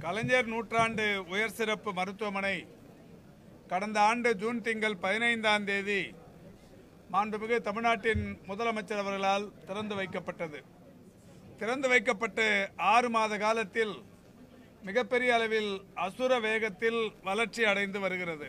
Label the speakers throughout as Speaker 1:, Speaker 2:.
Speaker 1: கலைஞர் நூற்றாண்டு உயர் சிறப்பு மருத்துவமனை கடந்த ஆண்டு ஜூன் திங்கள் பதினைந்தாம் தேதி மாண்புமிகு தமிழ்நாட்டின் முதலமைச்சர் அவர்களால் திறந்து வைக்கப்பட்டது திறந்து வைக்கப்பட்டு ஆறு மாத காலத்தில் மிகப்பெரிய அளவில் அசுர வேகத்தில் வளர்ச்சி அடைந்து வருகிறது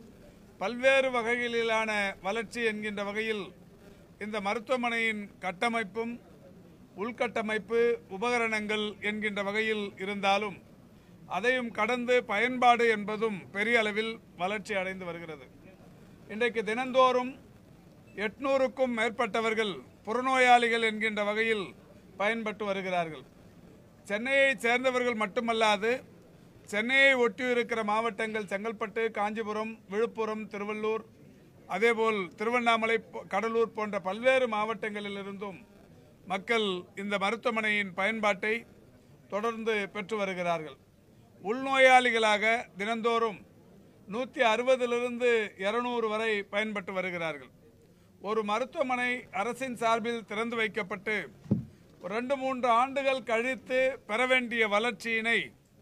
Speaker 1: பல்வேறு வகைகளிலான வளர்ச்சி என்கின்ற வகையில் இந்த மருத்துவமனையின் கட்டமைப்பும் உள்கட்டமைப்பு உபகரணங்கள் என்கின்ற வகையில் இருந்தாலும் அதையும் கடந்து பயன்பாடு என்பதும் பெரிய அளவில் வளர்ச்சி அடைந்து வருகிறது இன்றைக்கு தினந்தோறும் எட்நூறுக்கும் மேற்பட்டவர்கள் புறநோயாளிகள் என்கின்ற வகையில் பயன்பட்டு வருகிறார்கள் சென்னையைச் சேர்ந்தவர்கள் மட்டுமல்லாது சென்னையை ஒட்டியிருக்கிற மாவட்டங்கள் செங்கல்பட்டு காஞ்சிபுரம் விழுப்புரம் திருவள்ளூர் அதேபோல் திருவண்ணாமலை போ- கடலூர் போன்ற பல்வேறு மாவட்டங்களிலிருந்தும் மக்கள் இந்த மருத்துவமனையின் பயன்பாட்டை தொடர்ந்து பெற்று வருகிறார்கள் உள்நோயாளிகளாக தினந்தோறும் நூற்றி அறுபதிலிருந்து இருநூறு வரை பயன்பட்டு வருகிறார்கள் ஒரு மருத்துவமனை அரசின் சார்பில் திறந்து வைக்கப்பட்டு ஒரு ரெண்டு மூன்று ஆண்டுகள் கழித்து பெற வேண்டிய வளர்ச்சியினை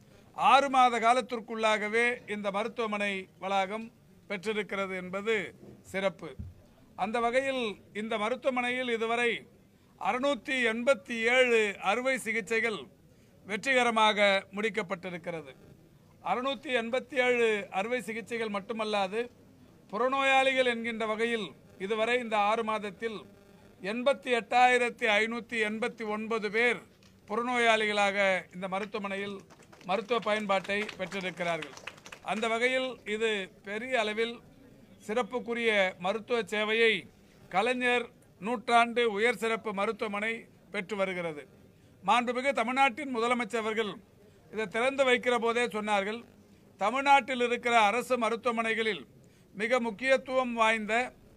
Speaker 1: ஆறு மாத காலத்திற்குள்ளாகவே இந்த மருத்துவமனை வளாகம் பெற்றிருக்கிறது என்பது சிறப்பு அந்த வகையில் இந்த மருத்துவமனையில் இதுவரை அறுநூற்றி எண்பத்தி ஏழு அறுவை சிகிச்சைகள் வெற்றிகரமாக முடிக்கப்பட்டிருக்கிறது அறுநூற்றி எண்பத்தி ஏழு அறுவை சிகிச்சைகள் மட்டுமல்லாது புறநோயாளிகள் என்கின்ற வகையில் இதுவரை இந்த ஆறு மாதத்தில் எண்பத்தி எட்டாயிரத்தி ஐநூற்றி எண்பத்தி ஒன்பது பேர் புறநோயாளிகளாக இந்த மருத்துவமனையில் மருத்துவ பயன்பாட்டை பெற்றிருக்கிறார்கள் அந்த வகையில் இது பெரிய அளவில் சிறப்புக்குரிய மருத்துவ சேவையை கலைஞர் நூற்றாண்டு உயர் சிறப்பு மருத்துவமனை பெற்று வருகிறது மாண்புமிகு தமிழ்நாட்டின் முதலமைச்சர் அவர்கள் இதை திறந்து வைக்கிற போதே சொன்னார்கள் தமிழ்நாட்டில் இருக்கிற அரசு மருத்துவமனைகளில் மிக முக்கியத்துவம் வாய்ந்த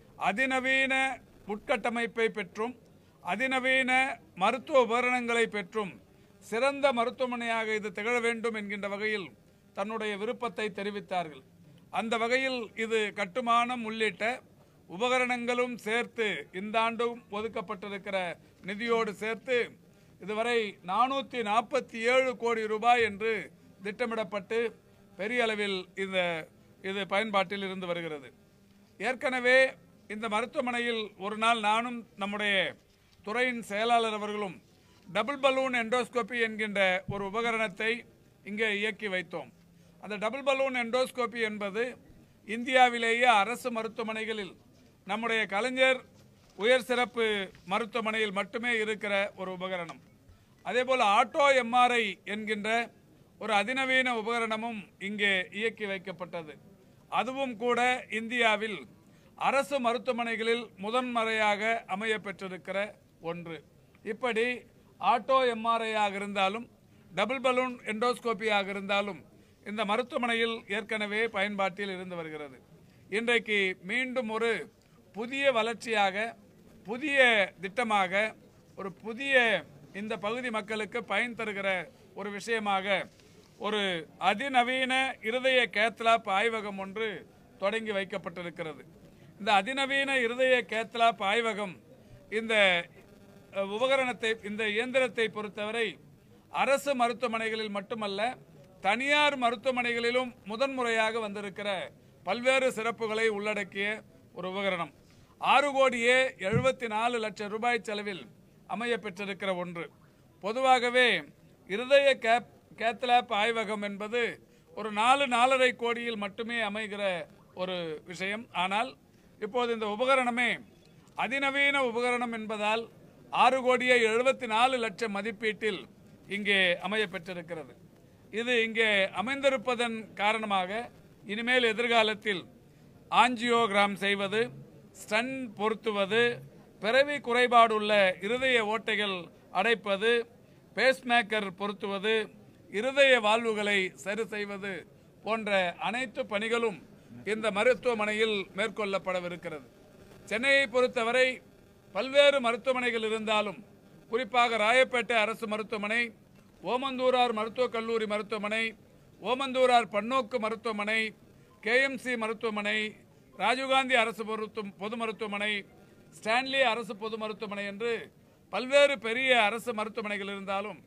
Speaker 1: அதிநவீன உட்கட்டமைப்பை பெற்றும் அதிநவீன மருத்துவ உபகரணங்களை பெற்றும் சிறந்த மருத்துவமனையாக இது திகழ வேண்டும் என்கின்ற வகையில் தன்னுடைய விருப்பத்தை தெரிவித்தார்கள் அந்த வகையில் இது கட்டுமானம் உள்ளிட்ட உபகரணங்களும் சேர்த்து இந்த ஆண்டும் ஒதுக்கப்பட்டிருக்கிற நிதியோடு சேர்த்து இதுவரை நானூற்றி நாற்பத்தி ஏழு கோடி ரூபாய் என்று திட்டமிடப்பட்டு பெரிய அளவில் இந்த இது பயன்பாட்டில் இருந்து வருகிறது ஏற்கனவே இந்த மருத்துவமனையில் ஒரு நாள் நானும் நம்முடைய துறையின் செயலாளர் அவர்களும் டபுள் பலூன் எண்டோஸ்கோபி என்கின்ற ஒரு உபகரணத்தை இங்கே இயக்கி வைத்தோம் அந்த டபுள் பலூன் எண்டோஸ்கோபி என்பது இந்தியாவிலேயே அரசு மருத்துவமனைகளில் நம்முடைய கலைஞர் உயர் சிறப்பு மருத்துவமனையில் மட்டுமே இருக்கிற ஒரு உபகரணம் அதேபோல் ஆட்டோ எம்ஆர்ஐ என்கின்ற ஒரு அதிநவீன உபகரணமும் இங்கே இயக்கி வைக்கப்பட்டது அதுவும் கூட இந்தியாவில் அரசு மருத்துவமனைகளில் முதன்முறையாக அமைய பெற்றிருக்கிற ஒன்று இப்படி ஆட்டோ எம்ஆர்ஐயாக இருந்தாலும் டபுள் பலூன் எண்டோஸ்கோபியாக இருந்தாலும் இந்த மருத்துவமனையில் ஏற்கனவே பயன்பாட்டில் இருந்து வருகிறது இன்றைக்கு மீண்டும் ஒரு புதிய வளர்ச்சியாக புதிய திட்டமாக ஒரு புதிய இந்த பகுதி மக்களுக்கு பயன் தருகிற ஒரு விஷயமாக ஒரு அதிநவீன இருதய கேத்லாப் ஆய்வகம் ஒன்று தொடங்கி வைக்கப்பட்டிருக்கிறது இந்த அதிநவீன இருதய கேத்லாப் ஆய்வகம் இந்த அஹ், உபகரணத்தை இந்த இயந்திரத்தை பொறுத்தவரை அரசு மருத்துவமனைகளில் மட்டுமல்ல தனியார் மருத்துவமனைகளிலும் முதன்முறையாக வந்திருக்கிற பல்வேறு சிறப்புகளை உள்ளடக்கிய ஒரு உபகரணம் ஆறு கோடியே எழுபத்தி நாலு லட்சம் ரூபாய் செலவில் அமைய பெற்றிருக்கிற ஒன்று பொதுவாகவே இருதய கேப் கேத்லாப் ஆய்வகம் என்பது ஒரு நாலு நாலரை கோடியில் மட்டுமே அமைகிற ஒரு விஷயம் ஆனால் இப்போது இந்த உபகரணமே அதிநவீன உபகரணம் என்பதால் ஆறு கோடியே எழுபத்தி நாலு லட்சம் மதிப்பீட்டில் இங்கே அமைய பெற்றிருக்கிறது இது இங்கே அமைந்திருப்பதன் காரணமாக இனிமேல் எதிர்காலத்தில் ஆஞ்சியோகிராம் செய்வது ஸ்டன் பொருத்துவது பிறவி குறைபாடுள்ள இருதய ஓட்டைகள் அடைப்பது பேஸ்மேக்கர் பொருத்துவது இருதய வால்வுகளை சரி செய்வது போன்ற அனைத்து பணிகளும் இந்த மருத்துவமனையில் மேற்கொள்ளப்படவிருக்கிறது சென்னையை பொறுத்தவரை பல்வேறு மருத்துவமனைகள் இருந்தாலும் குறிப்பாக ராயப்பேட்டை அரசு மருத்துவமனை ஓமந்தூரார் மருத்துவக் கல்லூரி மருத்துவமனை ஓமந்தூரார் பன்னோக்கு மருத்துவமனை கேஎம்சி மருத்துவமனை ராஜீவ்காந்தி அரசு மருத்துவ பொது மருத்துவமனை ஸ்டான்லி அரசு பொது மருத்துவமனை என்று பல்வேறு பெரிய அரசு மருத்துவமனைகள் இருந்தாலும்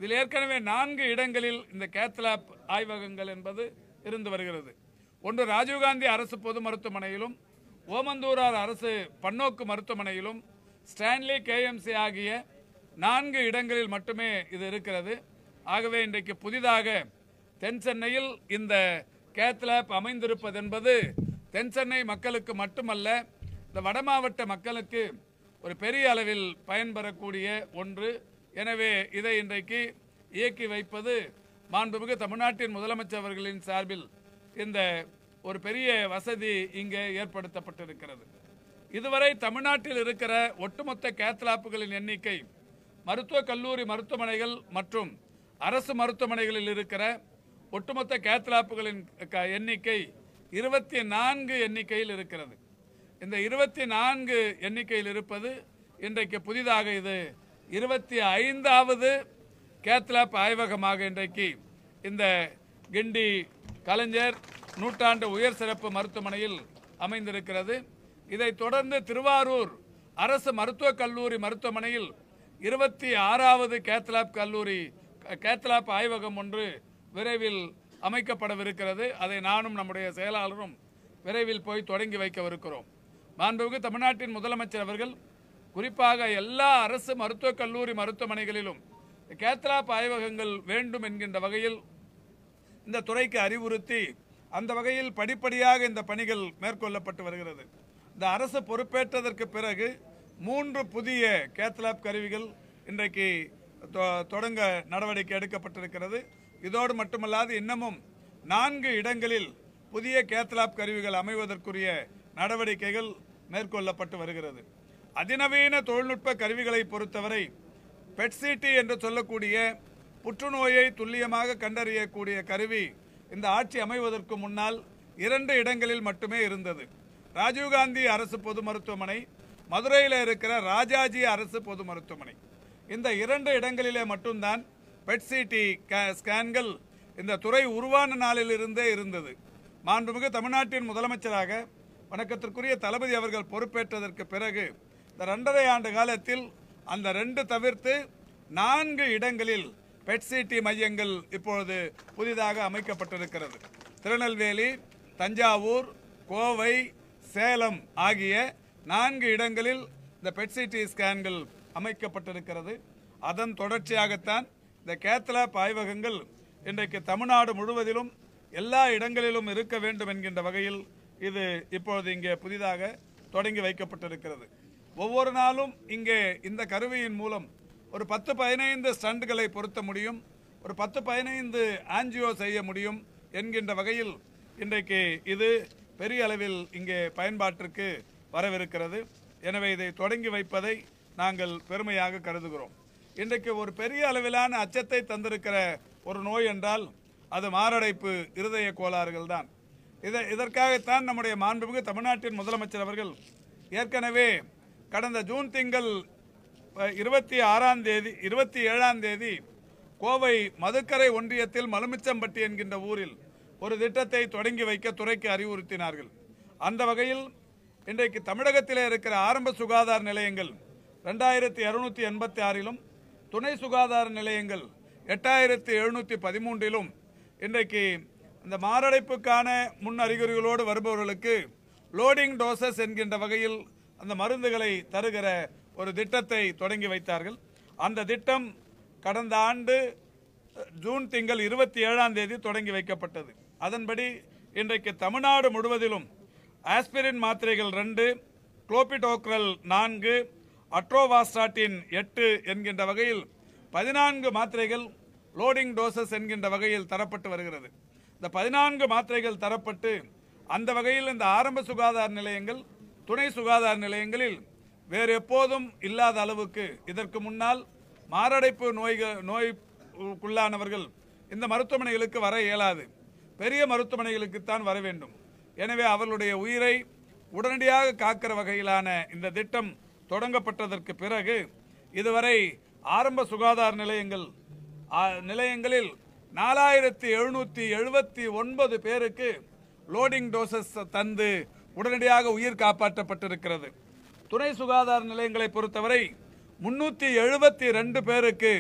Speaker 1: இதில் ஏற்கனவே நான்கு இடங்களில் இந்த கேத்லாப் ஆய்வகங்கள் என்பது இருந்து வருகிறது ஒன்று ராஜீவ்காந்தி அரசு பொது மருத்துவமனையிலும் ஓமந்தூரார் அரசு பன்னோக்கு மருத்துவமனையிலும் ஸ்டான்லி கேஎம்சி ஆகிய நான்கு இடங்களில் மட்டுமே இது இருக்கிறது ஆகவே இன்றைக்கு புதிதாக தென் சென்னையில் இந்த கேத்லாப் அமைந்திருப்பது என்பது தென் சென்னை மக்களுக்கு மட்டுமல்ல இந்த வடமாவட்ட மக்களுக்கு ஒரு பெரிய அளவில் பயன்பெறக்கூடிய ஒன்று எனவே இதை இன்றைக்கு இயக்கி வைப்பது மாண்புமிகு தமிழ்நாட்டின் முதலமைச்சர் அவர்களின் சார்பில் இந்த ஒரு பெரிய வசதி இங்கே ஏற்படுத்தப்பட்டிருக்கிறது இதுவரை தமிழ்நாட்டில் இருக்கிற ஒட்டுமொத்த கேத்லாப்புகளின் எண்ணிக்கை மருத்துவக் கல்லூரி மருத்துவமனைகள் மற்றும் அரசு மருத்துவமனைகளில் இருக்கிற ஒட்டுமொத்த கேத்லாப்புகளின் க- எண்ணிக்கை இருபத்தி நான்கு எண்ணிக்கையில் இருக்கிறது இந்த இருபத்தி நான்கு எண்ணிக்கையில் இருப்பது இன்றைக்கு புதிதாக இது இருபத்தி ஐந்தாவது கேத்லாப் ஆய்வகமாக இன்றைக்கு இந்த கிண்டி கலைஞர் நூற்றாண்டு உயர் சிறப்பு மருத்துவமனையில் அமைந்திருக்கிறது இதைத் தொடர்ந்து திருவாரூர் அரசு மருத்துவக் கல்லூரி மருத்துவமனையில் இருபத்தி ஆறாவது கேத்லாப் கல்லூரி கேத்லாப் ஆய்வகம் ஒன்று விரைவில் அமைக்கப்படவிருக்கிறது அதை நானும் நம்முடைய செயலாளரும் விரைவில் போய் தொடங்கி வைக்கவிருக்கிறோம் மாண்புமிகு தமிழ்நாட்டின் முதலமைச்சர் அவர்கள் குறிப்பாக எல்லா அரசு மருத்துவக் கல்லூரி மருத்துவமனைகளிலும் கேத்லாப் ஆய்வகங்கள் வேண்டும் என்கின்ற வகையில் இந்த துறைக்கு அறிவுறுத்தி அந்த வகையில் படிப்படியாக இந்த பணிகள் மேற்கொள்ளப்பட்டு வருகிறது இந்த அரசு பொறுப்பேற்றதற்கு பிறகு மூன்று புதிய கேத்லாப் கருவிகள் இன்றைக்கு தொ- தொடங்க நடவடிக்கை எடுக்கப்பட்டிருக்கிறது இதோடு மட்டுமல்லாது இன்னமும் நான்கு இடங்களில் புதிய கேத்லாப் கருவிகள் அமைவதற்குரிய நடவடிக்கைகள் மேற்கொள்ளப்பட்டு வருகிறது அதிநவீன தொழில்நுட்ப கருவிகளை பொறுத்தவரை பெட்சிடி என்று சொல்லக்கூடிய புற்றுநோயை துல்லியமாக கண்டறியக்கூடிய கருவி இந்த ஆட்சி அமைவதற்கு முன்னால் இரண்டு இடங்களில் மட்டுமே இருந்தது ராஜீவ்காந்தி அரசு பொது மருத்துவமனை மதுரையில் இருக்கிற ராஜாஜி அரசு பொது மருத்துவமனை இந்த இரண்டு இடங்களிலே மட்டும்தான் பெட்சிடி ஸ்கேன்கள் இந்த துறை உருவான நாளிலிருந்தே இருந்தது மாண்புமிகு தமிழ்நாட்டின் முதலமைச்சராக வணக்கத்திற்குரிய தளபதி அவர்கள் பொறுப்பேற்றதற்கு பிறகு இந்த ரெண்டரை ஆண்டு காலத்தில் அந்த ரெண்டு தவிர்த்து நான்கு இடங்களில் பெட்சிடி மையங்கள் இப்பொழுது புதிதாக அமைக்கப்பட்டிருக்கிறது திருநெல்வேலி தஞ்சாவூர் கோவை சேலம் ஆகிய நான்கு இடங்களில் இந்த பெட்சிடி ஸ்கேன்கள் அமைக்கப்பட்டிருக்கிறது அதன் தொடர்ச்சியாகத்தான் இந்த கேத்லாப் ஆய்வகங்கள் இன்றைக்கு தமிழ்நாடு முழுவதிலும் எல்லா இடங்களிலும் இருக்க வேண்டும் என்கின்ற வகையில் இது இப்பொழுது இங்கே புதிதாக தொடங்கி வைக்கப்பட்டிருக்கிறது ஒவ்வொரு நாளும் இங்கே இந்த கருவியின் மூலம் ஒரு பத்து பதினைந்து ஸ்டண்டுகளை பொருத்த முடியும் ஒரு பத்து பதினைந்து ஆன்ஜியோ செய்ய முடியும் என்கின்ற வகையில் இன்றைக்கு இது பெரிய அளவில் இங்கே பயன்பாட்டிற்கு வரவிருக்கிறது எனவே இதை தொடங்கி வைப்பதை நாங்கள் பெருமையாக கருதுகிறோம் இன்றைக்கு ஒரு பெரிய அளவிலான அச்சத்தை தந்திருக்கிற ஒரு நோய் என்றால் அது மாரடைப்பு இருதய கோளாறுகள் தான் இதை இதற்காகத்தான் நம்முடைய மாண்புமிகு தமிழ்நாட்டின் முதலமைச்சர் அவர்கள் ஏற்கனவே கடந்த ஜூன் திங்கள் அஹ், இருபத்தி ஆறாம் தேதி இருபத்தி ஏழாம் தேதி கோவை மதுக்கரை ஒன்றியத்தில் மலுமிச்சம்பட்டி என்கின்ற ஊரில் ஒரு திட்டத்தை தொடங்கி வைக்க துறைக்கு அறிவுறுத்தினார்கள் அந்த வகையில் இன்றைக்கு தமிழகத்திலே இருக்கிற ஆரம்ப சுகாதார நிலையங்கள் ரெண்டாயிரத்தி இருநூத்தி எண்பத்தி ஆறிலும் துணை சுகாதார நிலையங்கள் எட்டாயிரத்தி எழுநூத்தி பதிமூன்றிலும் இன்றைக்கு இந்த மாரடைப்புக்கான முன் அறிகுறிகளோடு வருபவர்களுக்கு லோடிங் டோசஸ் என்கின்ற வகையில் அந்த மருந்துகளை தருகிற ஒரு திட்டத்தை தொடங்கி வைத்தார்கள் அந்த திட்டம் கடந்த ஆண்டு அஹ், ஜூன் திங்கள் இருபத்தி ஏழாம் தேதி தொடங்கி வைக்கப்பட்டது அதன்படி இன்றைக்கு தமிழ்நாடு முழுவதிலும் ஆஸ்பிரின் மாத்திரைகள் ரெண்டு குளோபிடோக்ரல் நான்கு அட்ரோவாஸ்டாட்டின் எட்டு என்கின்ற வகையில் பதினான்கு மாத்திரைகள் லோடிங் டோசஸ் என்கின்ற வகையில் தரப்பட்டு வருகிறது இந்த பதினான்கு மாத்திரைகள் தரப்பட்டு அந்த வகையில் இந்த ஆரம்ப சுகாதார நிலையங்கள் துணை சுகாதார நிலையங்களில் வேறு எப்போதும் இல்லாத அளவுக்கு இதற்கு முன்னால் மாரடைப்பு நோய்கள் நோய்க்குள்ளானவர்கள் இந்த மருத்துவமனைகளுக்கு வர இயலாது பெரிய மருத்துவமனைகளுக்குத்தான் வர வேண்டும் எனவே அவர்களுடைய உயிரை உடனடியாக காக்கிற வகையிலான இந்த திட்டம் தொடங்கப்பட்டதற்கு பிறகு இதுவரை ஆரம்ப சுகாதார நிலையங்கள் ஆ, நிலையங்களில் நாலாயிரத்தி எழுநூத்தி எழுபத்தி ஒன்பது பேருக்கு லோடிங் டோசஸ் தந்து உடனடியாக உயிர் காப்பாற்றப்பட்டிருக்கிறது துணை சுகாதார நிலையங்களை பொறுத்தவரை முன்னூத்தி எழுபத்தி ரெண்டு பேருக்கு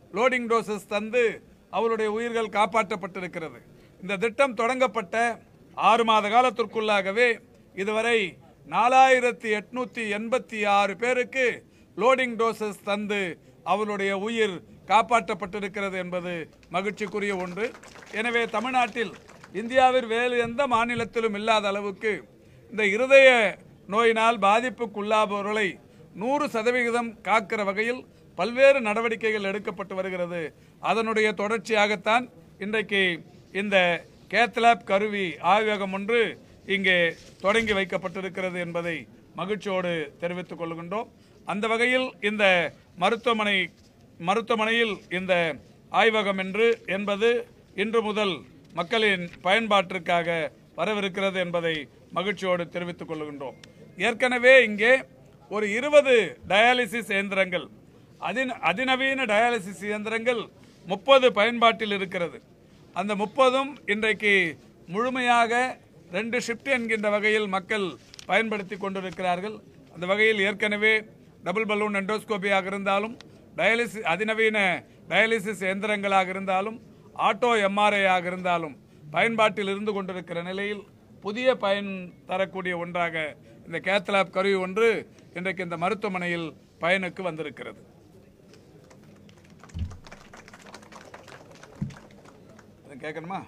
Speaker 1: லோடிங் டோசஸ் தந்து அவருடைய உயிர்கள் காப்பாற்றப்பட்டிருக்கிறது இந்த திட்டம் தொடங்கப்பட்ட ஆறு மாத காலத்திற்குள்ளாகவே இதுவரை நாலாயிரத்தி எட்நூத்தி எண்பத்தி ஆறு பேருக்கு லோடிங் டோசஸ் தந்து அவருடைய உயிர் காப்பாற்றப்பட்டிருக்கிறது என்பது மகிழ்ச்சிக்குரிய ஒன்று எனவே தமிழ்நாட்டில் இந்தியாவில் வேறு எந்த மாநிலத்திலும் இல்லாத அளவுக்கு இந்த இருதய நோயினால் பாதிப்புக்குள்ளாபவர்களை நூறு சதவிகிதம் காக்கிற வகையில் பல்வேறு நடவடிக்கைகள் எடுக்கப்பட்டு வருகிறது அதனுடைய தொடர்ச்சியாகத்தான் இன்றைக்கு இந்த கேத்லாப் கருவி ஆய்வகம் ஒன்று இங்கே தொடங்கி வைக்கப்பட்டிருக்கிறது என்பதை மகிழ்ச்சியோடு தெரிவித்துக் கொள்கின்றோம் அந்த வகையில் இந்த மருத்துவமனை மருத்துவமனையில் இந்த ஆய்வகம் என்று என்பது இன்று முதல் மக்களின் பயன்பாட்டிற்காக வரவிருக்கிறது என்பதை மகிழ்ச்சியோடு தெரிவித்துக் கொள்கின்றோம் ஏற்கனவே இங்கே ஒரு இருபது டயாலிசிஸ் இயந்திரங்கள் அதின் அதிநவீன டயாலிசிஸ் இயந்திரங்கள் முப்பது பயன்பாட்டில் இருக்கிறது அந்த முப்பதும் இன்றைக்கு முழுமையாக ரெண்டு ஷிஃப்ட் என்கின்ற வகையில் மக்கள் பயன்படுத்தி கொண்டிருக்கிறார்கள் அந்த வகையில் ஏற்கனவே டபுள் பலூன் எண்டோஸ்கோபியாக இருந்தாலும் டயாலிசிஸ் அதிநவீன டயாலிசிஸ் இயந்திரங்களாக இருந்தாலும் ஆட்டோ எம்ஆர்ஐ ஆக இருந்தாலும் பயன்பாட்டில் இருந்து கொண்டிருக்கிற நிலையில் புதிய பயன் தரக்கூடிய ஒன்றாக இந்த கேத்லாப் கருவி ஒன்று இன்றைக்கு இந்த மருத்துவமனையில் பயனுக்கு வந்திருக்கிறது அது கேட்கணுமா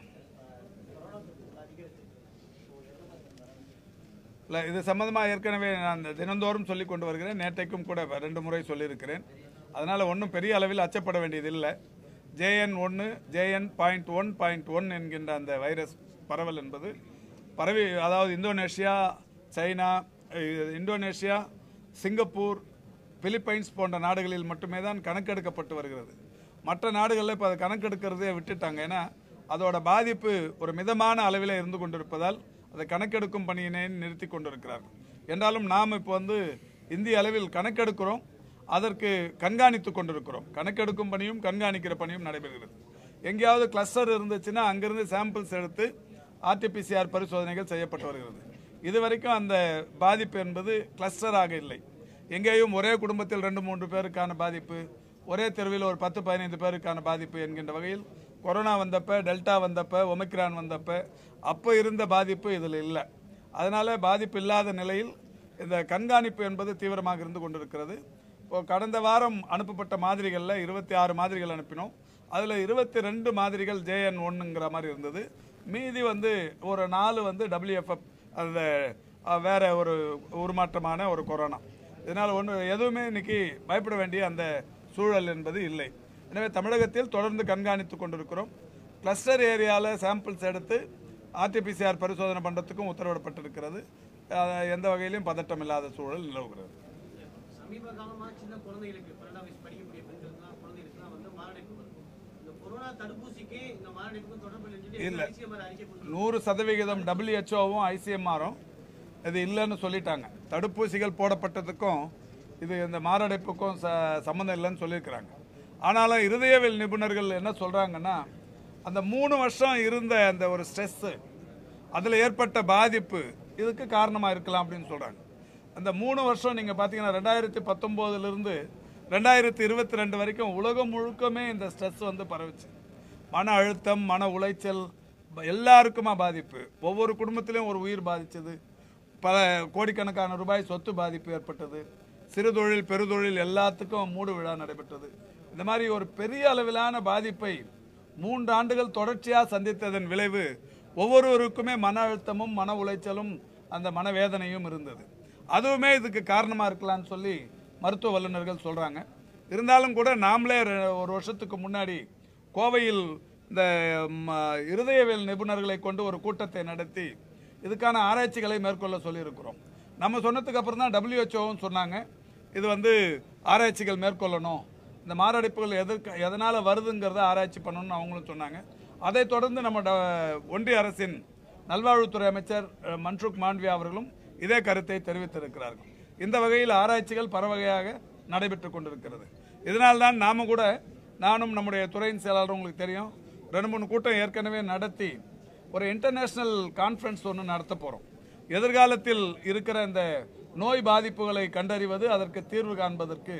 Speaker 1: இல்லை இது சம்மந்தமாக ஏற்கனவே நான் தினந்தோறும் சொல்லி கொண்டு வருகிறேன் நேற்றைக்கும் கூட ரெண்டு முறை சொல்லியிருக்கிறேன் அதனால் ஒன்றும் பெரிய அளவில் அச்சப்பட வேண்டியதில்லை ஜேஎன் ஒன்று JN point one point one என்கின்ற அந்த வைரஸ் பரவல் என்பது பரவி அதாவது Indonesia China ah, Indonesia Singapore Philippines போன்ற நாடுகளில் மட்டுமே தான் கணக்கெடுக்கப்பட்டு வருகிறது மற்ற நாடுகளில் இப்போ அதை கணக்கெடுக்கிறதே விட்டுட்டாங்க ஏன்னா அதோட பாதிப்பு ஒரு மிதமான அளவில் இருந்து கொண்டிருப்பதால் அதை கணக்கெடுக்கும் பணியினை நிறுத்தி கொண்டிருக்கிறார்கள் என்றாலும் நாம் இப்போ வந்து இந்திய அளவில் கணக்கெடுக்கிறோம் அதற்கு கண்காணித்து கொண்டிருக்கிறோம் கணக்கெடுக்கும் பணியும் கண்காணிக்கிற பணியும் நடைபெறுகிறது எங்கேயாவது கிளஸ்டர் இருந்துச்சுன்னா அங்கிருந்து சாம்பிள்ஸ் எடுத்து ஆர்டிபிசிஆர் பரிசோதனைகள் செய்யப்பட்டு வருகிறது இதுவரைக்கும் அந்த பாதிப்பு என்பது கிளஸ்டராக இல்லை எங்கேயும் ஒரே குடும்பத்தில் ரெண்டு மூன்று பேருக்கான பாதிப்பு ஒரே தெருவில் ஒரு பத்து பதினைந்து பேருக்கான பாதிப்பு என்கின்ற வகையில் கொரோனா வந்தப்ப டெல்டா வந்தப்ப ஒமிக்ரான் வந்தப்ப அப்போ இருந்த பாதிப்பு இதில் இல்லை அதனால பாதிப்பு இல்லாத நிலையில் இந்த கண்காணிப்பு என்பது தீவிரமாக இருந்து கொண்டிருக்கிறது இப்போ கடந்த வாரம் அனுப்பப்பட்ட மாதிரிகளில் இருபத்தி ஆறு மாதிரிகள் அனுப்பினோம் அதில் இருபத்தி ரெண்டு மாதிரிகள் ஜேஎன் ஒன்னுங்கிற மாதிரி இருந்தது மீதி வந்து ஒரு நாலு வந்து டபிள்யூஎஃப்எஃப் அந்த அஹ், வேற ஒரு உருமாற்றமான ஒரு கொரோனா இதனால் ஒன்று எதுவுமே இன்னைக்கு பயப்பட வேண்டிய அந்த சூழல் என்பது இல்லை எனவே தமிழகத்தில் தொடர்ந்து கண்காணித்து கொண்டிருக்கிறோம் கிளஸ்டர் ஏரியாவில் சாம்பிள்ஸ் எடுத்து ஆர்டிபிசிஆர் பரிசோதனை பண்ணுறதுக்கும் உத்தரவிடப்பட்டிருக்கிறது அஹ், எந்த வகையிலும் பதட்டம் இல்லாத சூழல் நிலவுகிறது
Speaker 2: சமீப காலமா சின்ன குழந்தைகளுக்கு பன்னெண்டாம் வயசு படிக்கக்கூடிய பெண்களுக்குலாம் குழந்தைகளுக்குலாம் வந்து மாரடைப்பு வருது இந்த கொரோனா தடுப்பூசிக்கு இந்த மாரடைப்புக்கும் தொடர்பு இல்லைன்னு
Speaker 1: இல்ல.
Speaker 2: சொல்லி ஐசிஎம்ஆர் அறிக்கை கொடுத்து
Speaker 1: நூறு சதவிகிதம் டபிள்யூஹெச்ஓவும் ஐசிஎம்ஆரும் இது இல்லைன்னு சொல்லிட்டாங்க தடுப்பூசிகள் போடப்பட்டதுக்கும் இது இந்த மாரடைப்புக்கும் ச சம்மந்தம் இல்லைன்னு சொல்லியிருக்கிறாங்க ஆனாலும் இருதயவியல் நிபுணர்கள் என்ன சொல்கிறாங்கன்னா அந்த மூணு வருஷம் இருந்த அந்த ஒரு ஸ்ட்ரெஸ்ஸு அதில் ஏற்பட்ட பாதிப்பு இதுக்கு காரணமாக இருக்கலாம் அப்படின்னு சொல்கிறாங்க அந்த மூணு வருஷம் நீங்கள் பார்த்தீங்கன்னா ரெண்டாயிரத்தி பத்தொம்போதுலேருந்து ரெண்டாயிரத்தி இருபத்தி ரெண்டு வரைக்கும் உலகம் முழுக்கமே இந்த ஸ்ட்ரெஸ் வந்து பரவுச்சு மன அழுத்தம் மன உளைச்சல் ப- எல்லாருக்குமா பாதிப்பு ஒவ்வொரு குடும்பத்திலையும் ஒரு உயிர் பாதிச்சது பல கோடிக்கணக்கான ரூபாய் சொத்து பாதிப்பு ஏற்பட்டது சிறு தொழில் பெருதொழில் எல்லாத்துக்கும் மூடு விழா நடைபெற்றது இந்த மாதிரி ஒரு பெரிய அளவிலான பாதிப்பை மூன்று ஆண்டுகள் தொடர்ச்சியாக சந்தித்ததன் விளைவு ஒவ்வொருவருக்குமே மன அழுத்தமும் மன உளைச்சலும் அந்த மனவேதனையும் இருந்தது அதுவுமே இதுக்கு காரணமாக இருக்கலாம்னு சொல்லி மருத்துவ வல்லுநர்கள் சொல்கிறாங்க இருந்தாலும் கூட நாமளே ரெ- ஒரு வருஷத்துக்கு முன்னாடி கோவையில் இந்த ம, இருதயவியல் நிபுணர்களை கொண்டு ஒரு கூட்டத்தை நடத்தி இதுக்கான ஆராய்ச்சிகளை மேற்கொள்ள சொல்லியிருக்கிறோம் நம்ம சொன்னதுக்கு அப்புறம் தான் டபிள்யூஹெச்ஓவும் சொன்னாங்க இது வந்து ஆராய்ச்சிகள் மேற்கொள்ளணும் இந்த மாரடைப்புகள் எதற்கு எதனால் வருதுங்கிறத ஆராய்ச்சி பண்ணணும்னு அவங்களும் சொன்னாங்க அதைத் தொடர்ந்து நம்ம ட- ஒன்றிய அரசின் நல்வாழ்வுத்துறை அமைச்சர் அஹ், மன்சுக் மாண்ட்வியா அவர்களும் இதே கருத்தை தெரிவித்திருக்கிறார்கள் இந்த வகையில் ஆராய்ச்சிகள் பரவகையாக நடைபெற்று கொண்டிருக்கிறது இதனால்தான் நாம கூட நானும் நம்முடைய துறையின் செயலாளரும் உங்களுக்கு தெரியும் ரெண்டு மூணு கூட்டம் ஏற்கனவே நடத்தி ஒரு இன்டர்நேஷனல் கான்ஃபரன்ஸ் ஒன்று நடத்த போகிறோம் எதிர்காலத்தில் இருக்கிற இந்த நோய் பாதிப்புகளை கண்டறிவது அதற்கு தீர்வு காண்பதற்கு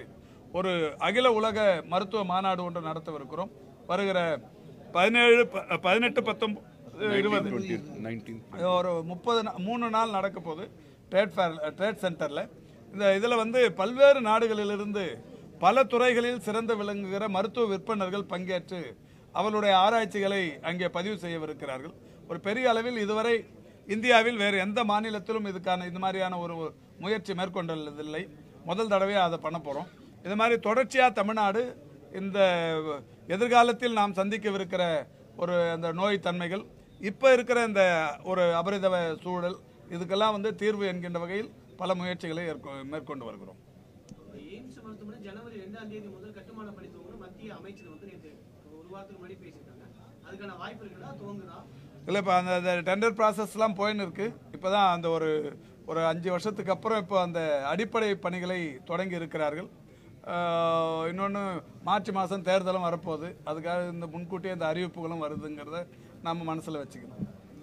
Speaker 1: ஒரு அகில உலக மருத்துவ மாநாடு ஒன்று நடத்தவிருக்கிறோம் வருகிற பதினேழு ப- பதினெட்டு பத்தொன்பது இருபது ஒரு முப்பது நா- மூணு நாள் நடக்க போகுது ட்ரேட் ஃபேர் ட்ரேட் சென்டரில் இந்த இதில் வந்து பல்வேறு நாடுகளிலிருந்து பல துறைகளில் சிறந்து விளங்குகிற மருத்துவ விற்பனர்கள் பங்கேற்று அவர்களுடைய ஆராய்ச்சிகளை அங்கே பதிவு செய்யவிருக்கிறார்கள் ஒரு பெரிய அளவில் இதுவரை இந்தியாவில் வேறு எந்த மாநிலத்திலும் இதுக்கான இந்த மாதிரியான ஒரு முயற்சி மேற்கொண்டதில்லை முதல் தடவையாக அதை பண்ண போகிறோம் இது மாதிரி தொடர்ச்சியாக தமிழ்நாடு இந்த எதிர்காலத்தில் நாம் சந்திக்கவிருக்கிற ஒரு அந்த நோய் தன்மைகள் இப்போ இருக்கிற இந்த ஒரு அபரிதவ சூழல் இதுக்கெல்லாம் வந்து தீர்வு என்கின்ற வகையில் பல முயற்சிகளை ஏற்கொ- மேற்கொண்டு வருகிறோம்
Speaker 2: எய்ம்ஸ் மருத்துவமனை ஜனவரி ரெண்டாம் தேதி முதல் கட்டுமான பணி துவங்கணும் மத்திய அமைச்சர் வந்து நேற்று ஒரு வாரத்துக்கு முன்னாடி பேசியிருக்காங்க அதுக்கான வாய்ப்பு இருக்குதா துவங்குதா
Speaker 1: இல்லை இப்போ அந்த டெண்டர் ப்ராசஸ்லாம் போயின்னு இருக்கு இப்போ தான் அந்த ஒரு ஒரு அஞ்சு வருஷத்துக்கு அப்புறம் இப்போ அந்த அடிப்படை பணிகளை தொடங்கி இருக்கிறார்கள் இன்னொன்று மார்ச் மாதம் தேர்தலும் வரப்போகுது அதுக்காக இந்த முன்கூட்டியே இந்த அறிவிப்புகளும் வருதுங்கிறத நம்ம மனசில் வச்சுக்கணும்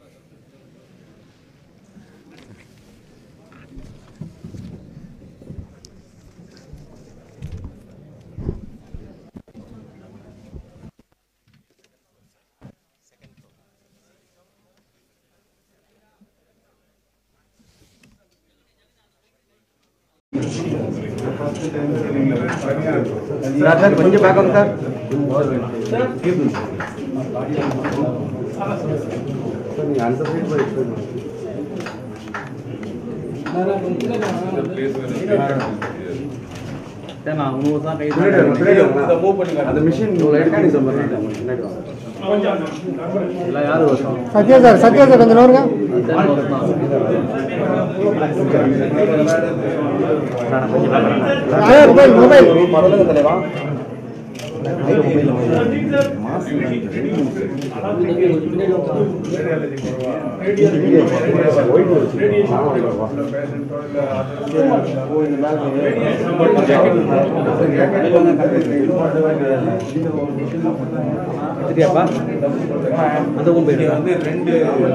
Speaker 3: சார் சார் கொஞ்சம் பார்க்கணும் சார் சார் நான் உணவு தான் கை அந்த மிஷின் மெக்கானிசம் எல்லாம் யாரும் வருஷம்
Speaker 4: சத்யா சார் சத்யா சார் கொஞ்சம் நோருங்க சார் மொபைல் மொபைல்
Speaker 3: தலைவா சரியாப்பா அந்த போயிட்டு வந்து ரெண்டு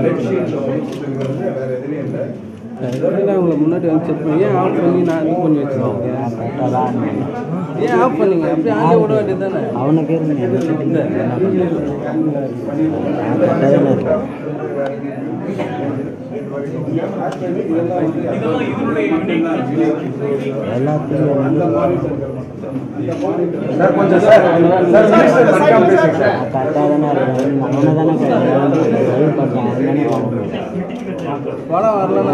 Speaker 5: உங்களை முன்னாடி வந்து செக் பண்ணி ஏன் ஆஃப் பண்ணி நான் இது பண்ணி வச்சுருக்கோம் ஏன் ஆஃப் பண்ணீங்க அப்படியே ஆளே விட வேண்டியது தானே
Speaker 4: அவனுக்கு
Speaker 3: சார் கொஞ்சம் சார் சார் மினிஸ்டர் மறக்காம பேசுங்க சார்
Speaker 5: படம் வரலன்னா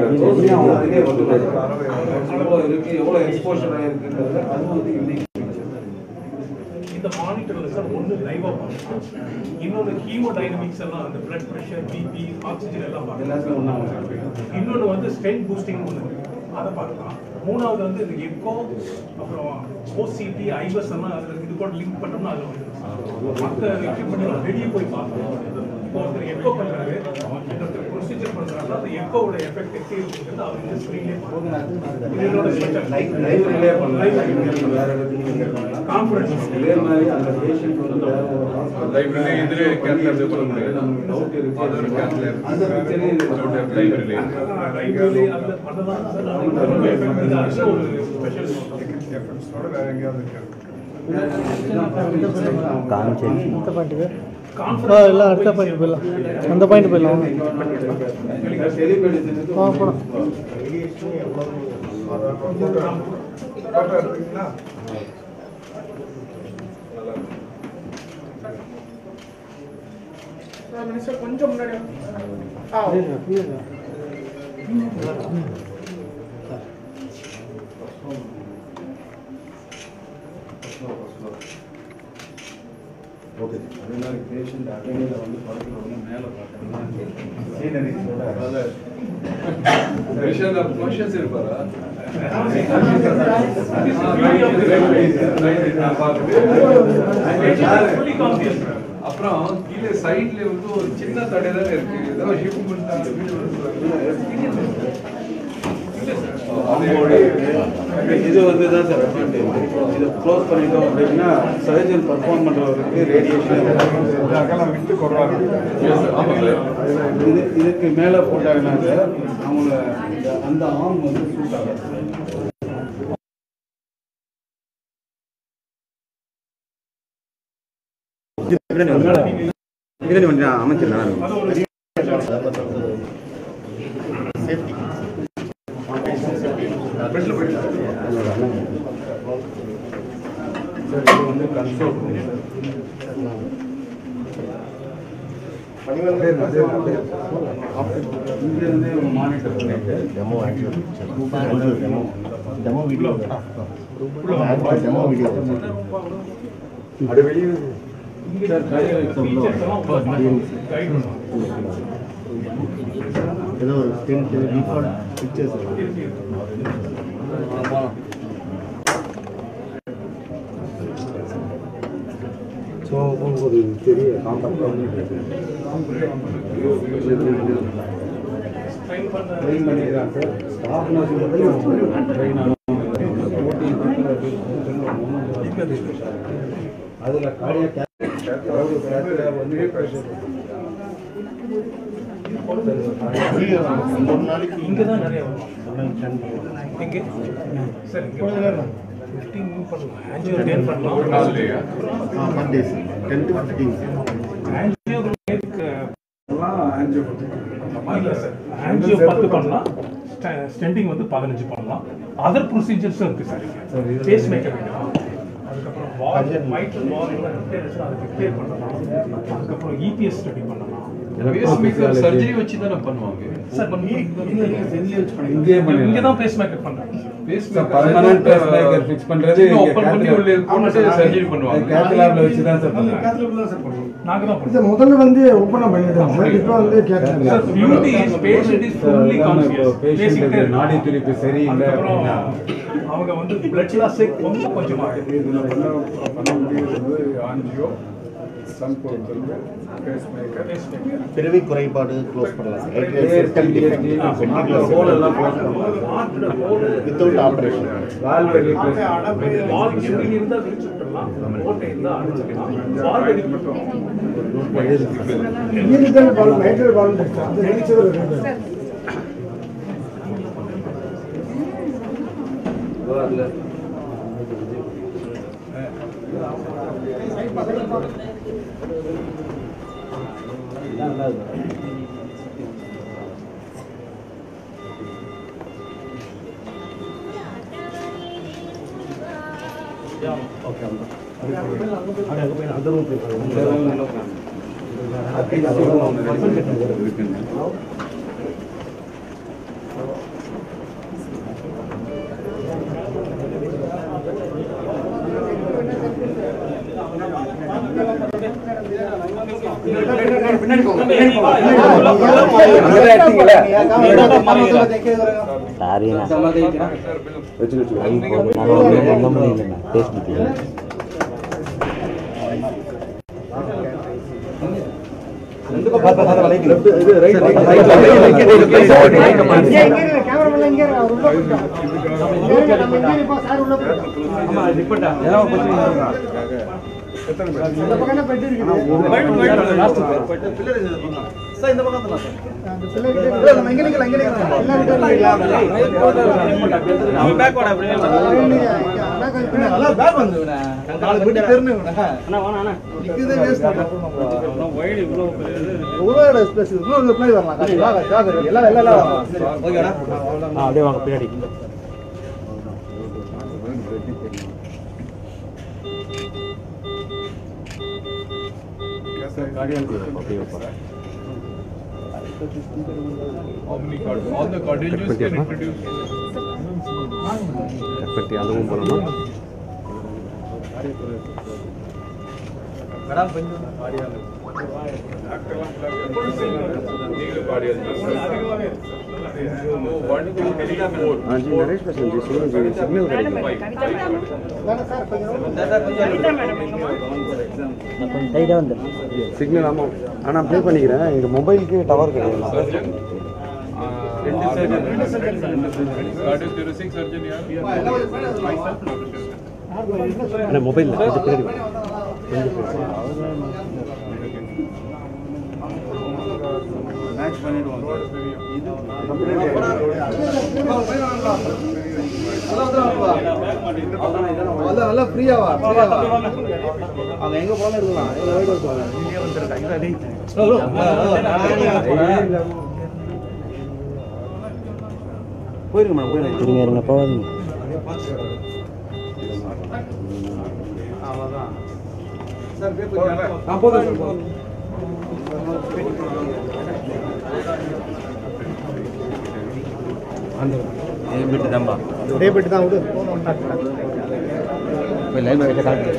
Speaker 3: எவ்வளோ எக்ஸ்போஷர் ஆயிருக்குன்றது அது வந்து இன்னைக்கு
Speaker 6: இந்த மானிட்டர்ல சார் ஒன்று லைவா பார்க்கலாம் இன்னொன்று ஹீமோ டைனமிக்ஸ் எல்லாம் அந்த பிளட் பிரஷர் பிபி ஆக்சிஜன் எல்லாம் பார்க்கலாம்
Speaker 3: எல்லாத்துக்கும் ஒன்றாங்க
Speaker 6: இன்னொன்று வந்து ஸ்ட்ரென்த் பூஸ்டிங் ஒன்று அதை பார்க்கலாம் மூணாவது வந்து இந்த எக்கோ அப்புறம் ஓசிடி ஐபஸ் எல்லாம் அதில் இது கூட லிங்க் பண்ணோம்னா அதில் வந்து மற்ற எக்யூப்மெண்ட் எல்லாம் வெளியே போய் பார்க்கலாம் இப்போ ஒருத்தர் எக்கோ பண்ணுறாரு இன்னொருத்தர் ப்ரொசீஜர் பண்ணுறாங்க அந்த எக்கோவோட எஃபெக்ட் எப்படி இருக்குங்கிறது அவர் இந்த ஸ்க்ரீன்லேயே பார்க்கலாம் இதோட ஸ்பெஷல்
Speaker 3: லைவ் ரிலே பண்ணலாம் வேற இடத்துக்கு நீங்க பண்ணலாம்
Speaker 6: கான்ஃபரன்ஸ்
Speaker 3: இதே மாதிரி அந்த பேஷண்ட் வந்து வேற ஒரு hospital
Speaker 7: லைப்ரரி இதுல கேட்ல பண்ண முடியாது
Speaker 3: நமக்கு டவுட் இருக்கு
Speaker 7: அது ஒரு கேட்ல
Speaker 3: அந்த பிரச்சனையும் இது
Speaker 7: லைப்ரரி
Speaker 6: லைப்ரரி அதில் பண்ணலாம் சார் ரொம்ப எஃபெக்ட் இதாக ஒரு ஸ்பெஷல்
Speaker 4: அடுத்த பாயிண்ட்டுக்கு ஆ இல்லை அடுத்த பாயிண்ட் போயிடலாம் அந்த பாயிண்ட் போயிடலாம்
Speaker 3: டெலிமெடிசனுக்கு
Speaker 4: ஆ போகலாம்
Speaker 3: ஓகே அதே மாதிரி பேஷண்ட் அகைனில் வந்து படுக்கிறவங்க மேலே பார்த்தீங்கன்னா சீனரிஸோட
Speaker 7: விஷயம் கொஷன்ஸ் இருப்பாரா
Speaker 6: ஃபுல்லி கான்சியஸ்
Speaker 7: அப்புறம் கீழே சைடுல வந்து ஒரு சின்ன தடை தான் இருக்கு ஏதோ ஷிஃப்ட்
Speaker 3: இது வந்து தான் சார் அட்வான்டேஜ் இதை க்ளோஸ் பண்ணிட்டோம் அப்படின்னா சர்ஜன் பர்ஃபார்ம் பண்ணுறவருக்கு ரேடியேஷன் விட்டு கொடுறாங்க இது இதுக்கு மேலே போட்டாங்கன்னாக்க அவங்க இந்த- அந்த ஆர்ம் வந்து சூட் ஆகாது
Speaker 8: பின்னாடி வந்து அமைச்சர் நல்லா இருக்கும்
Speaker 3: வந்து கன்சோல் இங்கிருந்து மானிட்டர் பண்ணிட்டு
Speaker 9: demo demo demo video demo video
Speaker 3: அது வெளியே சார்
Speaker 9: ஏதோ ஒரு டென் டிஃபால்ட் பிக்சர்ஸ்
Speaker 3: ஸோ உங்களுக்கு ஒரு பெரிய காம்பேக்ட் ட்ரெயின் பண்ணிக்கிறாங்க சார் ஸ்டாஃப் நர்ஸ் ட்ரெயின் அதில் கார்டியா அதாவது கேத்தில் வந்து
Speaker 9: ஒரு நாளைக்கு
Speaker 6: இங்கே தான் நிறைய வரும் எங்கே சார் இங்கே ஃபிஃப்டீன் பண்ணலாம் ஆன்ஜியோ டென் பண்ணலாம்
Speaker 9: Mondays ten to fifteen
Speaker 6: angio
Speaker 3: angio
Speaker 6: இல்லை சார் ஆன்ஜியோ பத்து பண்ணலாம் ஸ்டெண்டிங் வந்து பதினஞ்சு பண்ணலாம் அதர் ப்ரொசீஜர்ஸும் இருக்குது சார் இங்கே பேஸ் மேக்கர் வேணும் அதுக்கப்புறம் வால் மைட்ரல் வால் அதுக்கு கிளியர் பண்ணலாம் அதுக்கப்புறம் இபிஎஸ் ஸ்டடி பண்ணலாம்
Speaker 7: சர்ஜரி வச்சு தானே பண்ணுவாங்க
Speaker 6: சார்
Speaker 3: இங்கேயே
Speaker 6: இங்கே தான் பேஸ் மேக்கர் பண்ணுறாங்க
Speaker 3: பர்மனன்ட் பேஸ்மேக்கர் ஃபிக்ஸ் பண்றது
Speaker 7: ஓப்பன் பண்ணி உள்ள கொண்டு சர்ஜரி பண்ணுவாங்க
Speaker 3: கேத் லேப்ல வச்சு தான் சார் பண்ணுவாங்க
Speaker 6: நாங்கள் தான் பண்ணுறோம்
Speaker 4: முதல்ல வந்து ஒப்பனை பண்ணிட்டோம் சார் இப்போ வந்து கேட்குறாங்க
Speaker 6: sir beauty is patient is fully conscious
Speaker 3: patient நாடி துடிப்பு சரியில்லை
Speaker 6: அதுக்கப்புறம்
Speaker 3: அப்படின்னா
Speaker 6: அவங்க வந்து பிளட் லாஸே கொஞ்சம் கொஞ்சமாக
Speaker 3: இதுல பண்ண பண்ண முடியுது ஆன்ஜியோ சன் பொறுத்தது பேஸ் மேக்கர்
Speaker 9: பிறவி குறைபாடு க்ளோஸ் பண்ணலாம்
Speaker 3: ஹோல் எல்லாம் க்ளோஸ் பண்ணுவாங்க
Speaker 9: வித்தவுட் ஆப்ரேஷன்
Speaker 3: வால்வ் ரீப்ளேஸ்
Speaker 6: வால் சுருங்கி இருந்தா விரிச்சு விட்டுறலாம் ஓட்டை இருந்தா அடிச்சுக்கலாம் வால் வெடி மட்டும்
Speaker 4: இங்கிருந்து பால் மைட்ரல் பால் அது நினைச்சது ரெண்டு கேமரா இங்கே அவர் உள்ள போயிட்டான் இங்கே நம்ம இங்கே இருப்போம் சார் உள்ள போயிட்டான் இந்த பக்கம் என்ன பெட் இருக்குது அந்த பிள்ளை கிட்ட இல்ல, நம்ம இங்க நிக்கலாம், இங்க நிக்கலாம். எல்லாரும் back
Speaker 7: How many card? All the cartridges can introduce.
Speaker 8: கட்டி அதுவும் பண்ணணும்
Speaker 7: நீங்களும் cardiologist. No, one, two, three, four.
Speaker 8: हाँ जी नरेश प्रसन्न जी सुनो जी सिग्नल करेंगे சிக்னல் ஆமாம் ஆனால் ப்ளே பண்ணிக்கிறேன் எங்கள் மொபைலுக்கு டவர் கிடையாது
Speaker 7: Cardiothoracic surgeon, yeah.
Speaker 8: ஆனால் மொபைல் பின்னாடி
Speaker 3: மேட்ச் பண்ணிடுவோம் சார் இது
Speaker 5: அதான் நல்லா ஃப்ரீயாவா ஃப்ரீயாவா அவங்க எங்க போனாலும் இருக்கலாம் எவ்வளோ வெயிட் வருவாங்க போயிருங்க மேடம் போயிருங்க
Speaker 8: இருங்க இருங்க போகாதீங்க
Speaker 5: ஆ போதும் சார் போதும்
Speaker 8: வீட்டு தான்பா
Speaker 4: டேபிட் தான் விடு
Speaker 8: போய் லைன் வச்சு காட்டு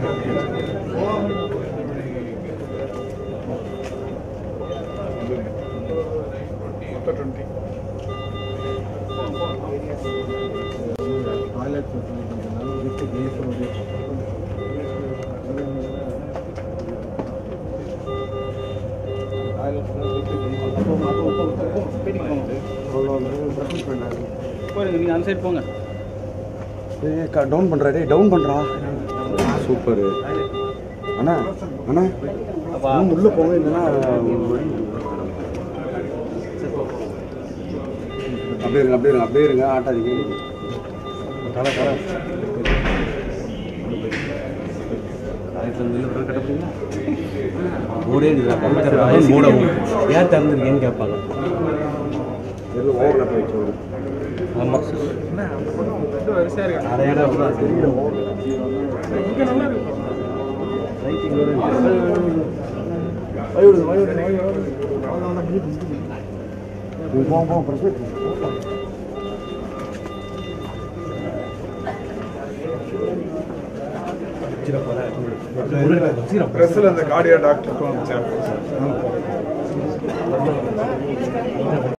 Speaker 5: போயிருங்க நீங்கள் அந்த சைடு போங்க
Speaker 8: டவுன் பண்ணுறா டேய் டவுன் பண்ணுறா சூப்பர் அண்ணா அண்ணா இன்னும் உள்ள போங்க இல்லைன்னா அப்படியே இருங்க அப்படியே இருங்க அப்படியே இருங்க ஆட்டாதீங்க தலை தலை மூடே மூடவும் ஏன் திறந்துருக்கேன்னு கேட்பாங்க ஓவர் போயிடுச்சு ஆமாம் நிறைய இடம் தான் தெரியல
Speaker 7: ப்ரெஸ்ஸில் அந்த கார்டியா டாக்டருக்கும்